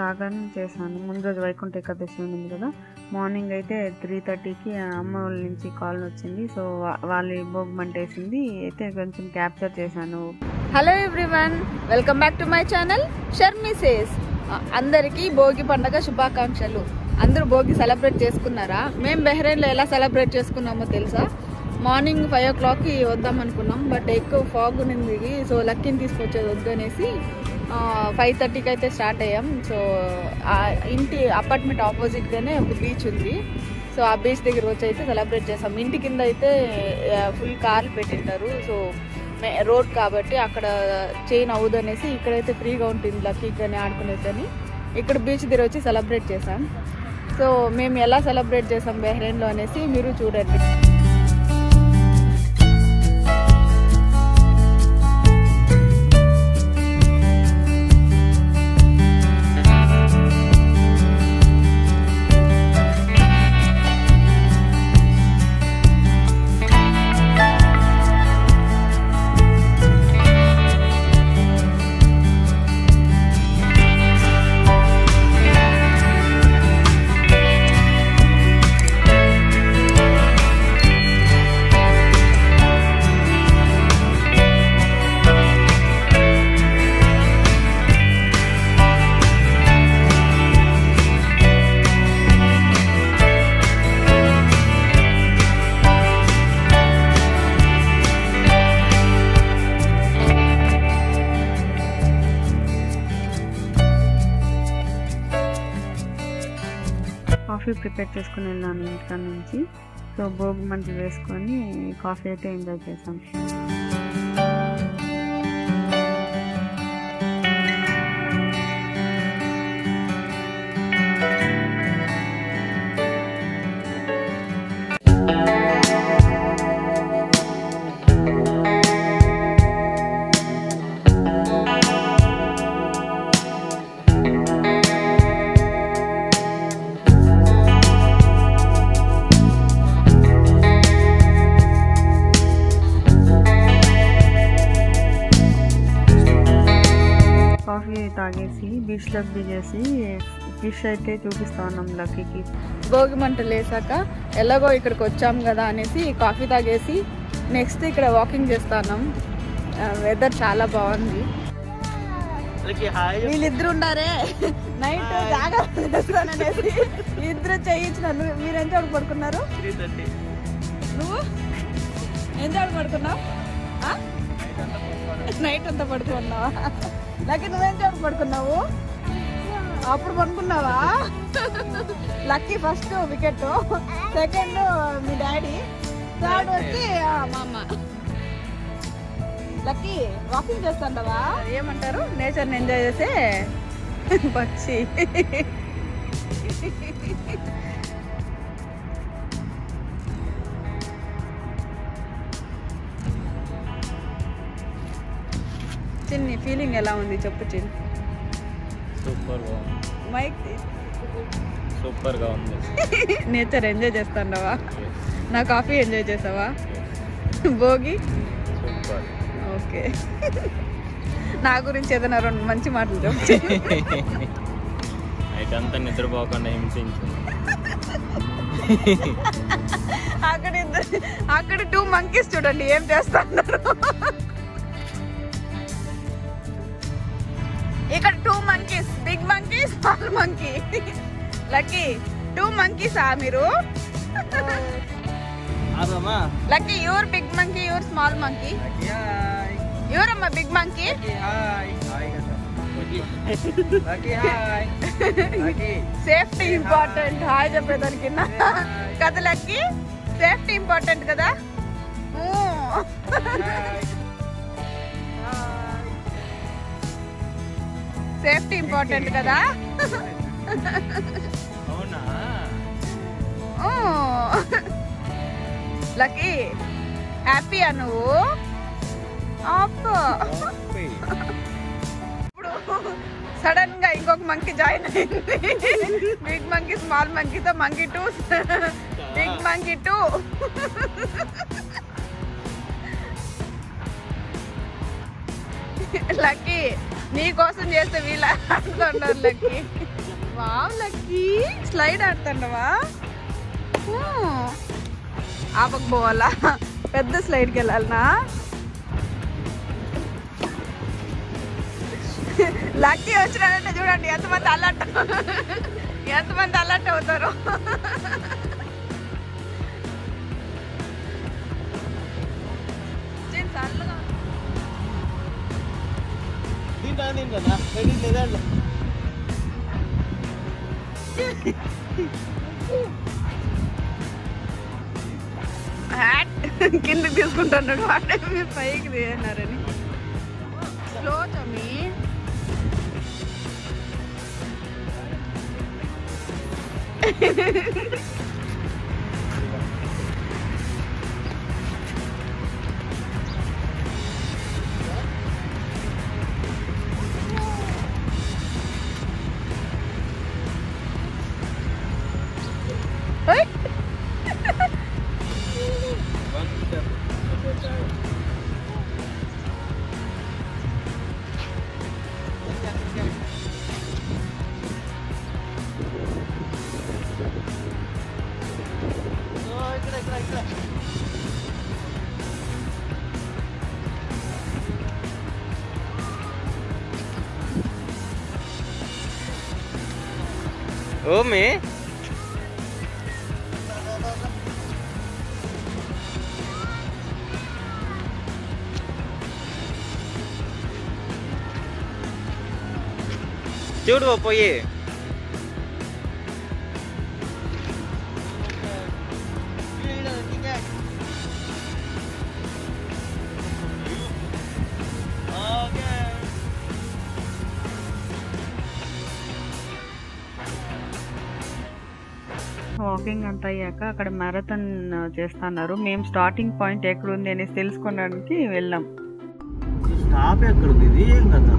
జాగరణ చేశాను ముందు రోజు వైకుంఠ ఏకాదశి ఉంది కదా మార్నింగ్ అయితే త్రీ థర్టీకి అమ్మ వాళ్ళ నుంచి కాల్ వచ్చింది సో వా- వాళ్ళు భోగమంట వేసింది అయితే కొంచెం క్యాప్చర్ చేశాను hello everyone welcome back to my channel Sharmi says అందరికీ భోగి పండగ శుభాకాంక్షలు అందరూ భోగి సెలబ్రేట్ చేసుకున్నారా మేము బెహ్రెయిన్లో ఎలా సెలబ్రేట్ చేసుకున్నామో తెలుసా మార్నింగ్ ఫైవ్ ఓ క్లాక్కి వద్దాం అనుకున్నాం బట్ ఎక్కువ ఫాగ్ ఉంది సో లక్కీని తీసుకొచ్చేది వద్దు అనేసి ఫైవ్ థర్టీకి అయితే స్టార్ట్ అయ్యాం సో ఆ ఇంటి అపార్ట్మెంట్ ఆపోజిట్గానే ఒక బీచ్ ఉంది సో ఆ బీచ్ దగ్గర వచ్చి అయితే సెలబ్రేట్ చేస్తాం ఇంటి కింద అయితే ఫుల్ కార్లు పెట్టింటారు సో మే- రోడ్ కాబట్టి అక్కడ చైన్ అవ్వదు అనేసి ఇక్కడైతే ఫ్రీగా ఉంటుంది లక్కీ కానీ ఆడుకునేదని ఇక్కడ బీచ్ దగ్గర వచ్చి సెలబ్రేట్ చేసాం సో మేము ఎలా సెలబ్రేట్ చేసాం బెహ్రెయిన్లో అనేసి మీరు చూడండి కాఫీ ప్రిపేర్ చేసుకుని వెళ్ళాను ఇంటికాడ నుంచి సో భోగి మంటలు వేసుకొని కాఫీ అయితే ఎంజాయ్ చేసాం కాఫీ తాగేసి బీచ్లోకి దిగేసి ఫిష్ అయితే చూపిస్తా ఉన్నాం లక్కీకి భోగి మంటలు వేసాక ఎలాగో ఇక్కడికి వచ్చాం కదా అనేసి కాఫీ తాగేసి నెక్స్ట్ ఇక్కడ వాకింగ్ చేస్తున్నాం వెదర్ చాలా బాగుంది వీళ్ళిద్దరు ఉన్నారే నైట్ జాగ్రత్త చేస్తాననేసి ఇద్దరు చేయించినారు మీరు ఎంత వరకు పడుకున్నారు నువ్వు ఎంత వరకు పడుకున్నావు నైట్ అంతా పడుకున్నావా లక్కీ నువ్వెంత వరకు పడుకున్నావు అప్పుడు పడుకున్నావా లక్కీ ఫస్ట్ వికెట్ సెకండ్ మీ డాడీ థర్డ్ వచ్చి ఆ, మా అమ్మ లక్కీ వాకింగ్ చేస్తుండవా ఏమంటారు నేచర్ని ఎంజాయ్ చేసే పక్షి చిన్ని ఫీలింగ్ ఎలా ఉంది చెప్పు చిన్ని సూపర్ గా ఉంది మైక్ సూపర్ గా ఉంది నేచర్ ఎంజాయ్ చేస్తుండవా నా కాఫీ ఎంజాయ్ చేసావా భోగి సూపర్ ఓకే నా గురించి ఏదైనా రెండు మంచి మాటలు చెప్పు నైట్ అంతా నిద్రపోకుండా హింసించింది అక్కడ ఇద్దరు అక్కడ టూ మంకీస్ చూడండి ఏం చేస్తున్నారు ఇక్కడ two monkeys big monkey small monkey Lucky two మంకీసా మీరు Lucky your big monkey your small monkey your అమ్మ big monkey safety important hi చెప్పేదానికి కదా లక్కీ సేఫ్టీ ఇంపార్టెంట్ కదా ఊ. సేఫ్టీ ఇంపార్టెంట్ కదా అవునా ఊ. లక్కీ హ్యాపీయా నువ్వు అబ్బో. ఇప్పుడు సడన్ గా ఇంకొక మంకీ జాయిన్ అయింది బిగ్ మంకీ స్మాల్ మంకీతో monkey too big monkey too Lucky నీ కోసం చేస్తే వీళ్ళ అంటున్నారు లక్కీ వావ్ లక్కీ స్లైడ్ ఆడుతుండవా ఆపక పోవాలా పెద్ద స్లైడ్కి వెళ్ళాలనా లక్కీ వచ్చినాడంటే చూడండి ఎంతమంది అలర్ట్ ఎంతమంది అలర్ట్ అవుతారు చిన్న చల్లగా ఉంది. హ్యాట్ కిందకి తీసుకుంటున్నాడు వాడే మీరు పైకి తీయన్నారని స్లో చమ్మి ఓయ్. ఓ మే చూడు పోయి వాకింగ్ అంతా అయ్యాక అక్కడ మ్యారథాన్ చేస్తున్నారు మేము స్టార్టింగ్ పాయింట్ ఎక్కడ ఉంది అనేసి తెలుసుకోవడానికి వెళ్ళాం స్టాప్ ఎక్కడ ఉంది ఇది ఏం కదా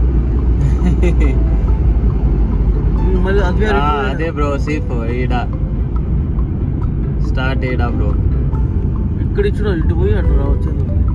మళ్ళీ అది వేరే ఆ, అదే బ్రో సీఫ్ ఈడ స్టార్ట్ ఈడ బ్రో ఇక్కడ ఇచ్చిన ఇటు పోయి అటు రావచ్చు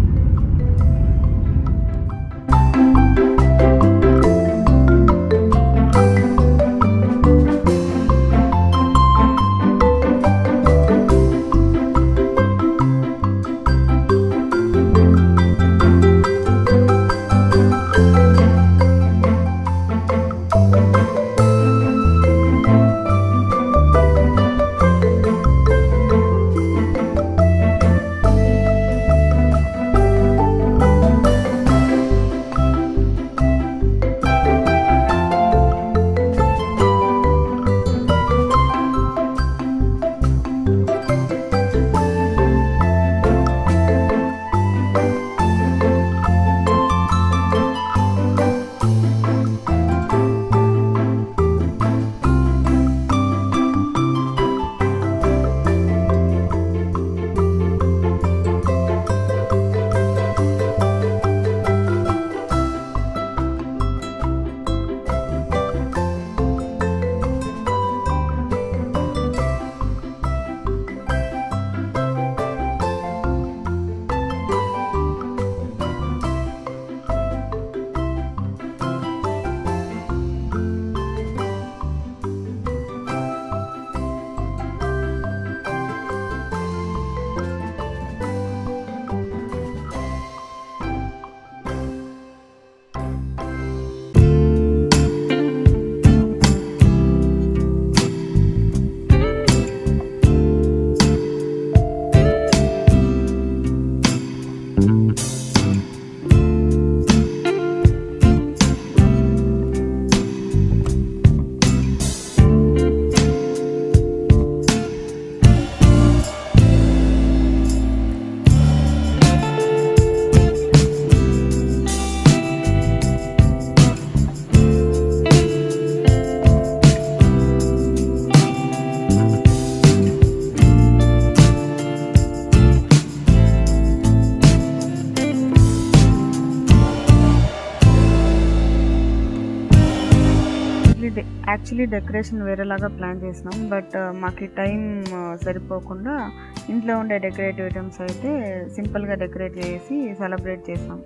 యాక్చువల్లీ డెకరేషన్ వేరేలాగా ప్లాన్ చేసినాం బట్ మాకు టైం సరిపోకుండా ఇంట్లో ఉండే డెకరేటివ్ ఐటమ్స్ అయితే సింపుల్గా డెకరేట్ చేసి సెలబ్రేట్ చేసాం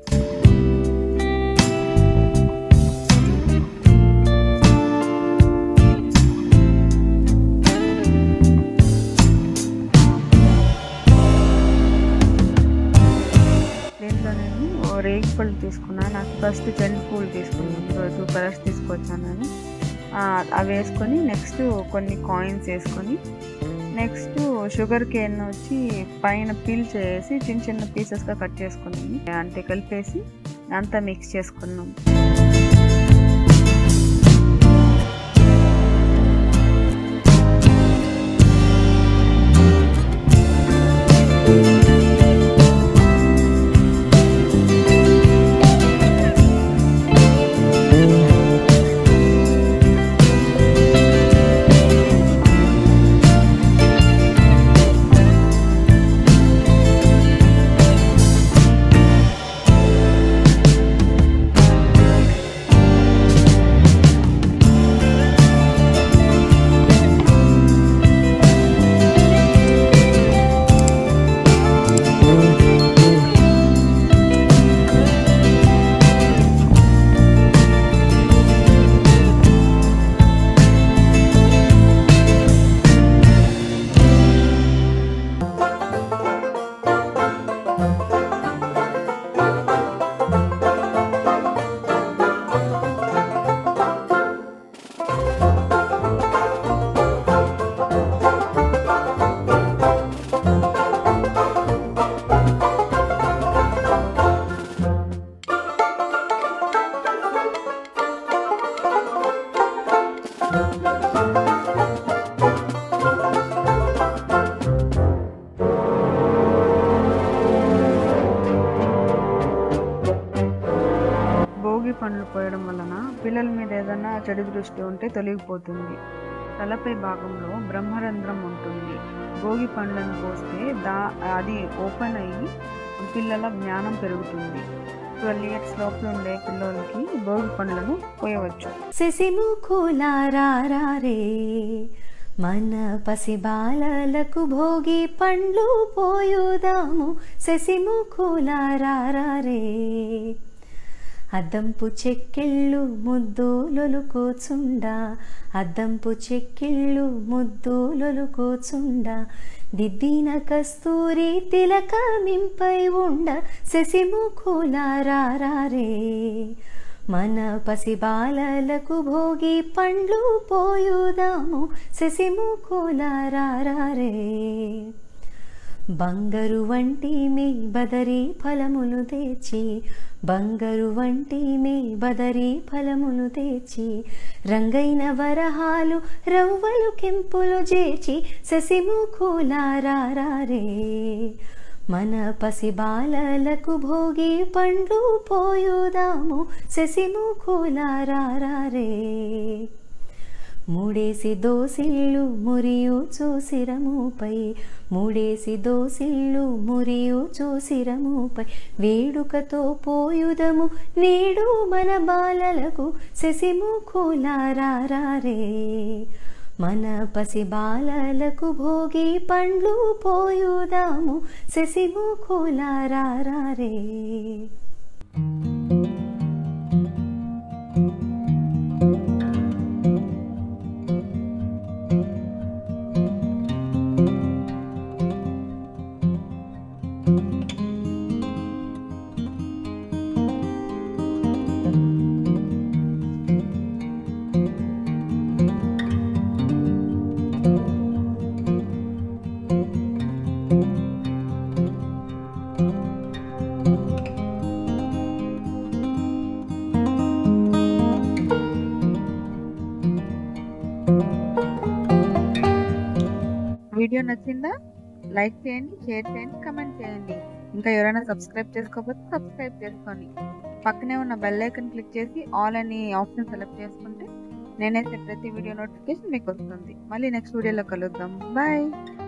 రేగి పళ్ళు తీసుకున్నాను నాకు ఫస్ట్ చెండు పూలు తీసుకున్నాను సో టూ కలర్స్ తీసుకొచ్చాను నేను ఆ, అవి వేసుకొని నెక్స్ట్ కొన్ని కాయిన్స్ వేసుకొని నెక్స్ట్ షుగర్ కేన్ వచ్చి పైన పీల్ చేసి చిన్న చిన్న పీసెస్గా కట్ చేసుకున్నాను అంటే కలిపేసి అంతా మిక్స్ చేసుకున్నాం భోగి పండ్లు పోయడం వలన పిల్లల మీద ఏదైనా చెడు దృష్టి ఉంటే తొలగిపోతుంది తలపై భాగంలో బ్రహ్మరంధ్రం ఉంటుంది భోగి పండ్లను పోస్తే దా అది ఓపెన్ అయ్యి పిల్లల జ్ఞానం పెరుగుతుంది ట్వెల్వ్ ఇయర్స్ లోపల ఉండే పిల్లలకి భోగి పండ్లను పోయవచ్చు శశిముఖులారారే మన పసిబాలలకు భోగి పండ్లు పోయుదాము శశిముఖులారారే అద్దంపు చెక్కిళ్ళు ముద్దులొలుకోచుండా అద్దంపు చెక్కిళ్ళు ముద్దులొలుకోచుండా దిద్దిన కస్తూరి తిలకమింపై ఉండ శశిముఖులారారే మన పసిబాలలకు భోగి పండ్లు పోయుదాము శశిముఖులారారే బంగారు వంటి మీ బదరి ఫలములు తెచ్చి బంగారు వంటి మీ బదరి ఫలములు తెచ్చి రంగైన వరహాలు రవ్వలు కెంపులు చేర్చి శశిముఖులారారే మన పసిబాలలకు భోగి పండ్లు పోయుదాము శశిముఖులారారే మూడేసి దోసిళ్ళు మురియు చూసిరముపై మూడేసి దోసిళ్ళు మురియు చూసిరముపై వేడుకతో పోయుదము నేడు మన బాలలకు శశిముఖులారారే మన పసి బాలలకు భోగి పండ్లు పోయుదాము శశిముఖులారారే వీడియో నచ్చిందా లైక్ చేయండి షేర్ చేయండి కమెంట్ చేయండి ఇంకా ఎవరైనా సబ్స్క్రైబ్ చేసుకోకపోతే సబ్స్క్రైబ్ చేసుకోండి పక్కనే ఉన్న బెల్ ఐకన్ క్లిక్ చేసి ఆల్ అని ఆప్షన్ సెలెక్ట్ చేసుకుంటే నేనైతే ప్రతి వీడియో నోటిఫికేషన్ మీకు వస్తుంది మళ్ళీ నెక్స్ట్ వీడియోలో కలుద్దాం బాయ్